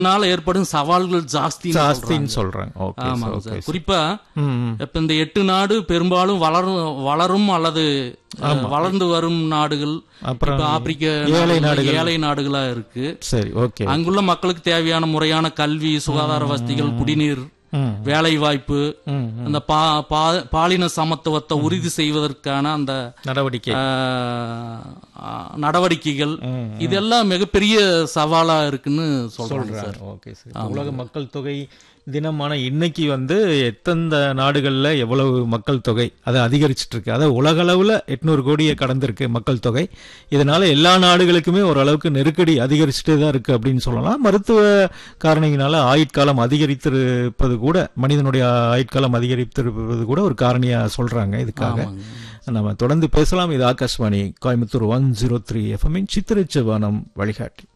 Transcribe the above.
இதனால ஏற்படும் சவால்கள் ஜாஸ்தி ஜாஸ்தின்னு சொல்றாங்க ஓகே ஆமாங்க ஓகே சார் குறிப்பா ம் ம். இப்ப இந்த எட்டு நாடு பெரும்பாலும் வளரும் வளரும் அல்லது அஹ், வளர்ந்து வரும் நாடுகள் அப்புறம் இப்ப ஆப்பிரிக்க ஏழை நாடுகள், ஏழை நாடுகளா இருக்கு சரி ஓகே அங்குள்ள மக்களுக்கு தேவையான முறையான கல்வி சுகாதார வசதிகள் குடிநீர் ம் வேலை வாய்ப்பு ம் அந்த பா- பா- பாலின சமத்துவத்தை உறுதி செய்வதற்கான அந்த நடவடிக்கை ஆஹ், ஆஹ், நடவடிக்கைகள் இதெல்லாம் மிகப்பெரிய சவாலா இருக்குன்னு சொல்றாங்க சார் சொல்றாங்க ஓகே சார் உலக மக்கள் தொகை தினமான இன்னைக்கு வந்து எத்தந்த நாடுகள்ல எவ்வளவு மக்கள் தொகை அது அதிகரிச்சிட்டு இருக்கு அதாவது உலக அளவுல எட்நூறு கோடியை கடந்திருக்கு மக்கள் தொகை இதனால எல்லா நாடுகளுக்குமே ஓரளவுக்கு நெருக்கடி அதிகரிச்சுட்டே தான் இருக்கு அப்படின்னு சொல்லலாம் மருத்துவ காரணியினால ஆயுட்காலம் அதிகரித்திருப்பது கூட மனிதனுடைய ஆயுட்காலம் அதிகரித்திருப்பது கூட ஒரு காரணியா சொல்றாங்க இதுக்காக நம்ம தொடர்ந்து பேசலாம் இது Akashvani Coimbatore one zero three எஃப்எம்மின் சித்திரச்சவானம் வழிகாட்டி